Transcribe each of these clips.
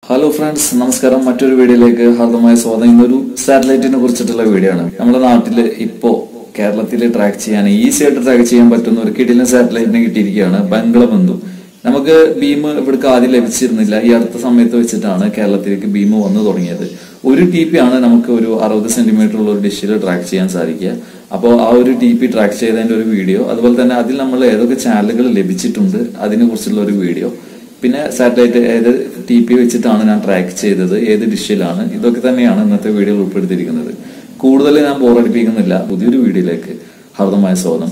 hello friends നമസ്കാരം മറ്റൊരു വീഡിയോയിലേക്ക് ഹാർദമായ സ്വാഗതം ഇന്നൊരു സാറ്റലൈറ്റിനെ കുറിച്ചിട്ടുള്ള വീഡിയോ ആണ് നമ്മുടെ നാട്ടിൽ ഇപ്പോ കേരളത്തിൽ ട്രാക്ക് ചെയ്യാൻ ഈസി ആയിട്ട് ട്രാക്ക് ചെയ്യാൻ പറ്റുന്ന ഒരു കിടിലൻ സാറ്റലൈറ്റിനെ കിട്ടിയിരിക്കുകയാണ് ബംഗ്ലബന്ധു നമുക്ക് ബീം ഇവിടേക്ക് ആദ്യം ലഭിച്ചിരുന്നില്ല ഈ അടുത്ത സമയത്ത് വെച്ചിട്ടാണ് കേരളത്തിലേക്ക് ബീം വന്നു തുടങ്ങിയത് ഒരു ടി പി ആണ് നമുക്ക് ഒരു അറുപത് സെന്റിമീറ്റർ ഉള്ള ഒരു ഡിഷിൽ ട്രാക്ക് ചെയ്യാൻ സാധിക്കുക അപ്പോൾ ആ ഒരു ടി പി ട്രാക്ക് ചെയ്തതിന്റെ ഒരു വീഡിയോ അതുപോലെ തന്നെ അതിൽ നമ്മൾ ഏതൊക്കെ ചാനലുകൾ ലഭിച്ചിട്ടുണ്ട് അതിനെ കുറിച്ചുള്ള ഒരു വീഡിയോ പിന്നെ സാറ്റലൈറ്റ് ഏത് ടി പി വെച്ചിട്ടാണ് ഞാൻ ട്രാക്ക് ചെയ്തത് ഏത് ഡിഷിലാണ് ഇതൊക്കെ തന്നെയാണ് ഇന്നത്തെ വീഡിയോയിൽ ഉൾപ്പെടുത്തിയിരിക്കുന്നത് കൂടുതൽ ഞാൻ ബോറടിപ്പിക്കുന്നില്ല പുതിയൊരു വീഡിയോയിലേക്ക് ഹാർദമായ സ്വാഗതം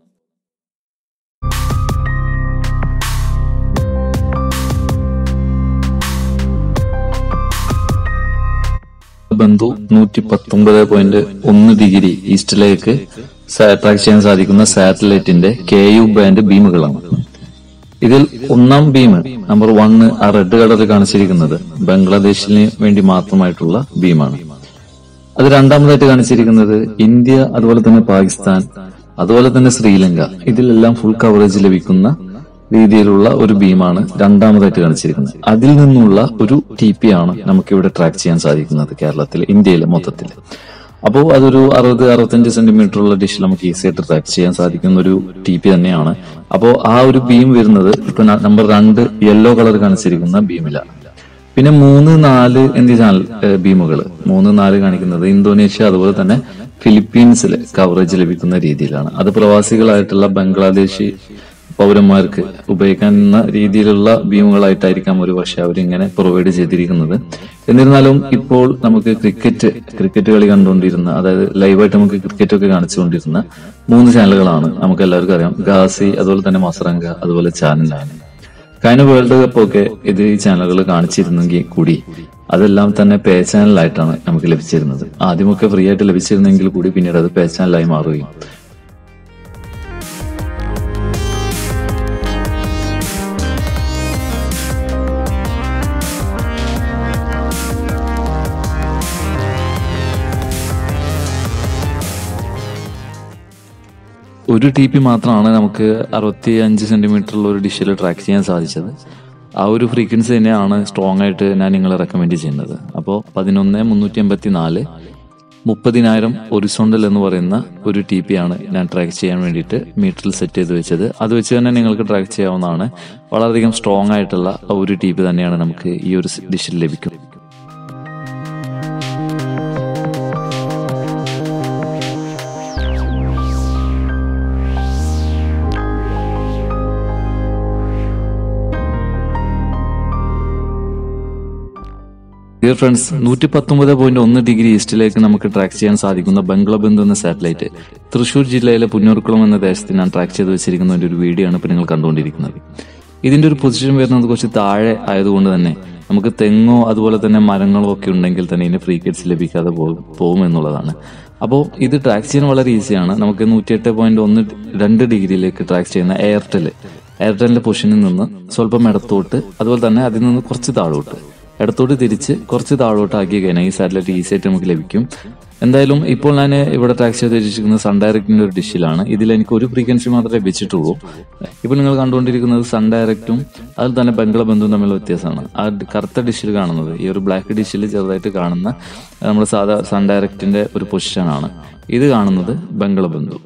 ബന്ധു നൂറ്റി പത്തൊമ്പത് പോയിന്റ് ഒന്ന് ഡിഗ്രി ഈസ്റ്റിലേക്ക് ട്രാക്ക് ചെയ്യാൻ സാധിക്കുന്ന സാറ്റലൈറ്റിന്റെ കെ യു ബാൻഡ് ബീമുകളാണ് ഇതിൽ ഒന്നാം ബീം നമ്പർ വണ്ണ് ആ റെഡ് കളറിൽ കാണിച്ചിരിക്കുന്നത് ബംഗ്ലാദേശിന് വേണ്ടി മാത്രമായിട്ടുള്ള ബീമാണ് അത് രണ്ടാമതായിട്ട് കാണിച്ചിരിക്കുന്നത് ഇന്ത്യ അതുപോലെ തന്നെ പാകിസ്ഥാൻ അതുപോലെ തന്നെ ശ്രീലങ്ക ഇതിലെല്ലാം ഫുൾ കവറേജ് ലഭിക്കുന്ന രീതിയിലുള്ള ഒരു ബീമാണ് രണ്ടാമതായിട്ട് കാണിച്ചിരിക്കുന്നത് അതിൽ നിന്നുള്ള ഒരു ടി പി ആണ് നമുക്ക് ഇവിടെ ട്രാക്ക് ചെയ്യാൻ സാധിക്കുന്നത് കേരളത്തിൽ ഇന്ത്യയിൽ മൊത്തത്തിൽ അപ്പോൾ അതൊരു അറുപത് അറുപത്തഞ്ച് സെന്റിമീറ്റർ ഉള്ള ഡിഷിൽ നമുക്ക് ഈസി ആയിട്ട് ട്രാക്ക് ചെയ്യാൻ സാധിക്കുന്ന ഒരു ടി പി തന്നെയാണ് അപ്പോൾ ആ ഒരു ബീം വരുന്നത് ഇപ്പൊ നമ്പർ രണ്ട് യെല്ലോ കളർ കാണിച്ചിരിക്കുന്ന ബീമിലാണ് പിന്നെ മൂന്ന് നാല് എന്നീ ചാനൽ ബീമുകൾ മൂന്ന് നാല് കാണിക്കുന്നത് ഇന്തോനേഷ്യ അതുപോലെ തന്നെ ഫിലിപ്പീൻസിൽ കവറേജ് ലഭിക്കുന്ന രീതിയിലാണ് അത് പ്രവാസികളായിട്ടുള്ള ബംഗ്ലാദേശി പൗരന്മാർക്ക് ഉപയോഗിക്കുന്ന രീതിയിലുള്ള ബീമുകളായിട്ടായിരിക്കാം ഒരു പക്ഷെ അവരിങ്ങനെ പ്രൊവൈഡ് ചെയ്തിരിക്കുന്നത് എന്നിരുന്നാലും ഇപ്പോൾ നമുക്ക് ക്രിക്കറ്റ് ക്രിക്കറ്റ് കളി കണ്ടുകൊണ്ടിരുന്ന അതായത് ലൈവായിട്ട് നമുക്ക് ക്രിക്കറ്റ് ഒക്കെ കാണിച്ചുകൊണ്ടിരുന്ന മൂന്ന് ചാനലുകളാണ് നമുക്ക് എല്ലാവർക്കും അറിയാം ഗാസി അതുപോലെ തന്നെ മസറങ്ക അതുപോലെ ചാനൽ നയൻ കഴിഞ്ഞ വേൾഡ് കപ്പ് ഒക്കെ ഇത് ഈ ചാനലുകൾ കാണിച്ചിരുന്നെങ്കിൽ കൂടി അതെല്ലാം തന്നെ പേ ചാനലായിട്ടാണ് നമുക്ക് ലഭിച്ചിരുന്നത് ആദ്യമൊക്കെ ഫ്രീ ആയിട്ട് ലഭിച്ചിരുന്നെങ്കിൽ കൂടി പിന്നീട് അത് പേ ചാനലായി മാറുകയും ഒരു ടി പി മാത്രമാണ് നമുക്ക് അറുപത്തി അഞ്ച് സെന്റിമീറ്ററുള്ള ഒരു ഡിഷിൽ ട്രാക്ക് ചെയ്യാൻ സാധിച്ചത് ആ ഒരു ഫ്രീക്വൻസി തന്നെയാണ് സ്ട്രോങ് ആയിട്ട് ഞാൻ നിങ്ങളെ റെക്കമെൻഡ് ചെയ്യുന്നത് അപ്പോൾ പതിനൊന്ന് മുന്നൂറ്റി എൺപത്തി നാല് മുപ്പതിനായിരം ഒരിസോണ്ടൽ എന്ന് പറയുന്ന ഒരു ടി പി ആണ് ഞാൻ ട്രാക്ക് ചെയ്യാൻ വേണ്ടിയിട്ട് മീറ്ററിൽ സെറ്റ് ചെയ്ത് വെച്ചത് അത് വെച്ച് തന്നെ നിങ്ങൾക്ക് ട്രാക്ക് ചെയ്യാവുന്നതാണ് വളരെയധികം സ്ട്രോങ് ആയിട്ടുള്ള ഒരു ടി പി തന്നെയാണ് നമുക്ക് ഈ ഒരു ഡിഷിൽ ലഭിക്കും ഡിയർ ഫ്രണ്ട്സ് നൂറ്റി പത്തൊമ്പത് പോയിന്റ് ഒന്ന് ഡിഗ്രി ഈസ്റ്റിലേക്ക് നമുക്ക് ട്രാക്ക് ചെയ്യാൻ സാധിക്കുന്ന ബംഗ്ലബന്ധു എന്ന സാറ്റലൈറ്റ് തൃശൂർ ജില്ലയിലെ പുന്നൂർക്കുളം എന്ന ദേശത്ത് ഞാൻ ട്രാക്ക് ചെയ്ത് വെച്ചിരിക്കുന്ന ഒരു വീഡിയോ ആണ് ഇപ്പൊ നിങ്ങൾ കണ്ടുകൊണ്ടിരിക്കുന്നത് ഇതിന്റെ ഒരു പൊസിഷൻ വരുന്നത് കുറച്ച് താഴെ ആയതുകൊണ്ട് തന്നെ നമുക്ക് തെങ്ങോ അതുപോലെ തന്നെ മരങ്ങളോ ഒക്കെ ഉണ്ടെങ്കിൽ തന്നെ ഇതിന് ഫ്രീക്വൻസി ലഭിക്കാതെ പോകും പോകും എന്നുള്ളതാണ് അപ്പോൾ ഇത് ട്രാക്ക് ചെയ്യാൻ വളരെ ഈസിയാണ് നമുക്ക് നൂറ്റിയെട്ട് പോയിന്റ് ഒന്ന് രണ്ട് ഡിഗ്രിയിലേക്ക് ട്രാക്ക് ചെയ്യുന്ന എയർടെൽ എയർടെലിന്റെ പൊസിഷനിൽ നിന്ന് സ്വല്പം ഇടത്തോട്ട് അതുപോലെ തന്നെ അതിൽ നിന്ന് കുറച്ച് താഴോട്ട് ഇടത്തോട്ട് തിരിച്ച് കുറച്ച് താഴോട്ട് ആക്കി കഴിഞ്ഞാൽ ഈ സാറ്റലൈറ്റ് ഈസി ആയിട്ട് നമുക്ക് ലഭിക്കും എന്തായാലും ഇപ്പോൾ ഞാൻ ഇവിടെ ട്രാക്ക് ചെയ്ത് വെച്ചിരിക്കുന്നത് സൺ ഡയറക്റ്റിന്റെ ഒരു ഡിഷിലാണ് ഇതിൽ എനിക്ക് ഒരു ഫ്രീക്വൻസി മാത്രമേ ലഭിച്ചിട്ടുള്ളൂ ഇപ്പോൾ നിങ്ങൾ കണ്ടുകൊണ്ടിരിക്കുന്നത് സൺ ഡയറക്റ്റും അതിൽ തന്നെ ബംഗ്ലബന്ധുവും തമ്മിലുള്ള വ്യത്യാസമാണ് ആ കറുത്ത ഡിഷിൽ കാണുന്നത് ഈ ഒരു ബ്ലാക്ക് ഡിഷിൽ ചെറുതായിട്ട് കാണുന്ന നമ്മുടെ സാധാ സൺ ഡയറക്റ്റിന്റെ ഒരു പൊസിഷനാണ് ഇത് കാണുന്നത് ബംഗ്ലബന്ധു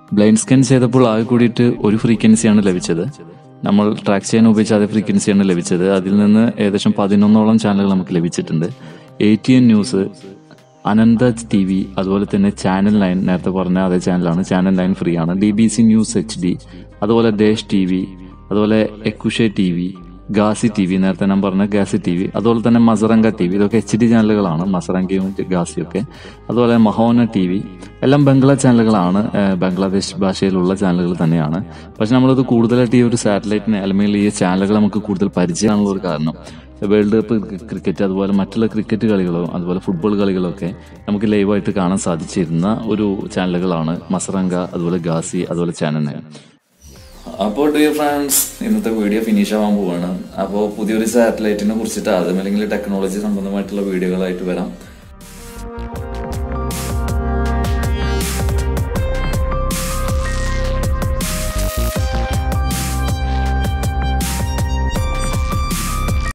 ബ്ലൈൻഡ് സ്കാൻ ചെയ്തപ്പോൾ ആകെ കൂടിയിട്ട് ഒരു ഫ്രീക്വൻസിയാണ് ലഭിച്ചത് നമ്മൾ ട്രാക്ക് ചെയ്യാൻ ഉപയോഗിച്ച അതേ ഫ്രീക്വൻസിയാണ് ലഭിച്ചത് അതിൽ നിന്ന് ഏകദേശം പതിനൊന്നോളം ചാനലുകൾ നമുക്ക് ലഭിച്ചിട്ടുണ്ട് A T N news Ananta T V അതുപോലെ തന്നെ ചാനൽ നയൻ നേരത്തെ പറഞ്ഞ അതേ ചാനലാണ് ചാനൽ നയൻ ഫ്രീ ആണ് D B C news H D അതുപോലെ ദേശ് ടി വി അതുപോലെ Ekushey T V Gazi T V നേരത്തെ ഞാൻ പറഞ്ഞ ഗാസി ടി വി അതുപോലെ തന്നെ മസറങ്ക ടി വി ഇതൊക്കെ എച്ച് ഡി ചാനലുകളാണ് മസറങ്കയും ഗാസിയും ഒക്കെ അതുപോലെ മഹോന ടി വി എല്ലാം ബംഗ്ലാ ചാനലുകളാണ് ഏഹ് ബംഗ്ലാദേശ് ഭാഷയിലുള്ള ചാനലുകൾ തന്നെയാണ് പക്ഷെ നമ്മളത് കൂടുതലായിട്ട് ഈ ഒരു സാറ്റലൈറ്റിനെ അല്ലെങ്കിൽ ഈ ചാനലുകൾ നമുക്ക് കൂടുതൽ പരിചയമാണുള്ള ഒരു കാരണം വേൾഡ് കപ്പ് ക്രിക്കറ്റ് അതുപോലെ മറ്റുള്ള ക്രിക്കറ്റ് കളികളും അതുപോലെ ഫുട്ബോൾ കളികളൊക്കെ നമുക്ക് ലൈവായിട്ട് കാണാൻ സാധിച്ചിരുന്ന ഒരു ചാനലുകളാണ് മസറങ്ക അതുപോലെ ഗാസി അതുപോലെ ചാനൽ നയൻ അപ്പോൾ ഡിയർ ഫ്രണ്ട്സ് ഇന്നത്തെ വീഡിയോ ഫിനിഷ് ആവാൻ പോവാണ് അപ്പോൾ പുതിയൊരു സാറ്റലൈറ്റിനെ കുറിച്ചിട്ട് അതും അല്ലെങ്കിൽ ടെക്നോളജി സംബന്ധമായിട്ടുള്ള വീഡിയോകളായിട്ട് വരാം